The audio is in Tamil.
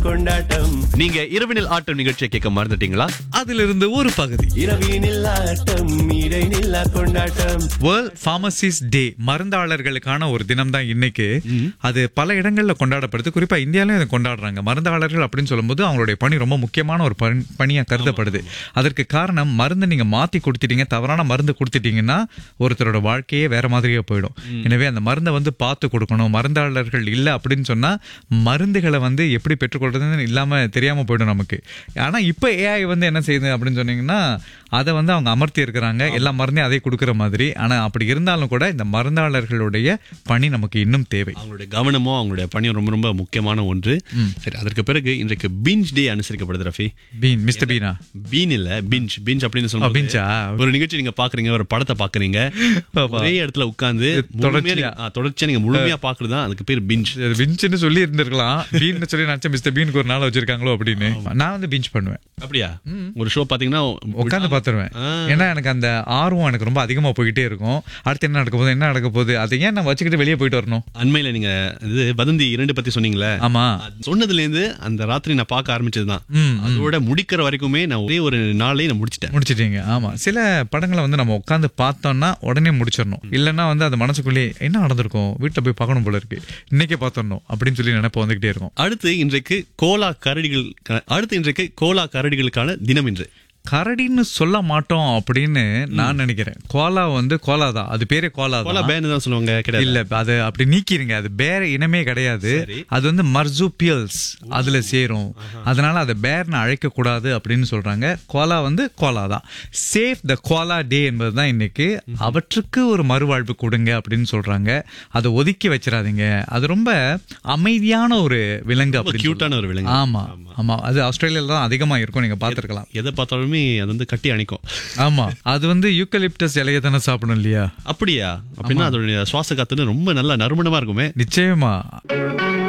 கொண்டாட்டம் நீங்க இரவினில் ஆட்டம் நிகழ்ச்சியை கேட்க மறந்துட்டீங்களா அதிலிருந்து ஒரு பகுதி இரவினில் ஆட்டம் இடைநில்லா கொண்டாட்டம் வேர்ல்ட் பார்மசிஸ்ட் டே மருந்தாளர்களுக்கான ஒரு தினம் தான் இன்னைக்கு அது பல இடங்கள்ல கொண்டாடப்படுது குறிப்பா இந்தியாலயும் இதை கொண்டாடுறாங்க மருந்தாளர்கள் அப்படின்னு சொல்லும்போது அவங்களுடைய பணி ரொம்ப முக்கியமான ஒரு பணி- பணியா கருதப்படுது அதற்கு காரணம் மருந்து நீங்க மாத்தி கொடுத்துட்டீங்க தவறான மருந்து கொடுத்துட்டீங்கன்னா ஒருத்தரோட வாழ்க்கையே வேற மாதிரியே போயிடும் எனவே அந்த மருந்தை வந்து பார்த்து கொடுக்கணும் மருந்தாளர்கள் இல்ல அப்படின்னு சொன்னா மருந்துகளை வந்து எப்படி பெற்றுக்கொள்றதுன்னு இல்லாம தெரியாம போயிடும் நமக்கு ஆனா இப்ப ஏஐ வந்து என்ன செய்யுது அப்படின்னு சொன்னீங்கன்னா அதை வந்து அவங்க அமர்த்தி இருக்கிறாங்க எல்லா மருந்தையும் அதை கொடுக்கிற மாதிரி ஆனா அப்படி இருந்தாலும் கூட இந்த மருந்தாளர்களுடைய பணி நமக்கு இன்னும் தேவை அவங்களுடைய கவனமும் அவங்களுடைய பணியும் ரொம்ப ரொம்ப முக்கியமான ஒன்று சரி அதற்கு பிறகு இன்றைக்கு பிஞ்ச் டே அனுசரிக்கப்படுது ரஃபி பீன் மிஸ்டர் பீனா பீன் இல்ல பிஞ்ச் பிஞ்ச் அப்படின்னு binge சொல்லுவாங்க ஆ? ஒரு நிகழ்ச்சி நீங்க பாக்குறீங்க ஒரு படத்தை பாக்குறீங்க ஆமா. ஒரே இடத்துல உட்கார்ந்து தொடர்ச்சியா. தொடர்ச்சியா நீங்க முழுமையா பாக்குறது தான் அதுக்கு பேர் பிஞ்ச் பிஞ்சுன்னு சொல்லி இருந்திருக்கலாம் பீன் சொல்லி நினைச்சேன் மிஸ்டர் பீனுக்கு ஒரு நாள் வச்சிருக்காங்களோ அப்படின்னு நான் வந்து பிஞ்ச் பண்ணுவேன் அப்படியா ஒரு ஷோ பாத்தீங்கன்னா உட்காந்து பாத்துருவேன் ஆ. ஏன்னா எனக்கு அந்த ஆர்வம் எனக்கு ரொம்ப அதிகமா போயிட்டே இருக்கும் அடுத்து என்ன நடக்க போகுது என்ன நடக்க போகுது அதை ஏன் நான் வச்சுக்கிட்டு வெளியே போயிட்டு வரணும் அண்மையில நீங்க இது வதந்தி இரண்டு பத்தி சொன்னீங்களே ஆமா அது சொன்னதுல இருந்து அந்த ராத்திரி நான் பார்க்க ஆரம்பிச்சதுதான் ம், அதோட முடிக்கிற வரைக்குமே நான் ஒரே ஒரு நாளே நான் முடிச்சிட்டேன் முடிச்சிட்டீங்க ஆமா சில படங்களை வந்து நம்ம உட்காந்து பார்த்தோம்னா உடனே முடிச்சிடணும் இல்லைன்னா வந்து அது மனசுக்குள்ளேயே என்ன நடந்திருக்கும் வீட்டுல போய் பார்க்கணும் போல இருக்கு இன்னைக்கே பார்த்துடணும் அப்படின்னு சொல்லி நினைப்பு வந்துகிட்டே இருக்கும் அடுத்து இன்றைக்கு கோலா கரடிகள் அடுத்து இன்றைக்கு கோலா கரடிகளுக்கான தினம் இன்று கரடின்னு சொல்ல மாட்டோம் அப்படின்னு நான் நினைக்கிறேன் கோலா வந்து கோலா தான் அது பேரே கோலா கோலா தான் பேன் தான் சொல்லுவாங்க கிடையாது இல்ல அது அப்படி நீக்கிருங்க அது பேர இனமே கிடையாது சரி. அது வந்து மர்சூபியல்ஸ் அதுல சேரும் அதனால அதை பேர்னு அழைக்க கூடாது அப்படின்னு சொல்றாங்க கோலா வந்து கோலா தான் சேஃப் த கோலா டே என்பது தான் இன்னைக்கு அவற்றுக்கு ஒரு மறுவாழ்வு கொடுங்க அப்படின்னு சொல்றாங்க அதை ஒதுக்கி வச்சிடாதீங்க அது ரொம்ப அமைதியான ஒரு விலங்கு அப்படின்னு கியூட்டான ஒரு விலங்கு ஆமா ஆமா அது ஆஸ்திரேலியால தான் அதிகமா இருக்கும் நீங்க பாத்துருக்கலாம் எதை பார்த்தாலுமே அது வந்து கட்டி அணைக்கும் ஆமா அது வந்து யூக்கலிப்டஸ் இலைய தானே சாப்பிடும் இல்லையா அப்படியா அப்படின்னா அதோட சுவாச காத்துன்னு ரொம்ப நல்லா நறுமணமா இருக்குமே நிச்சயமா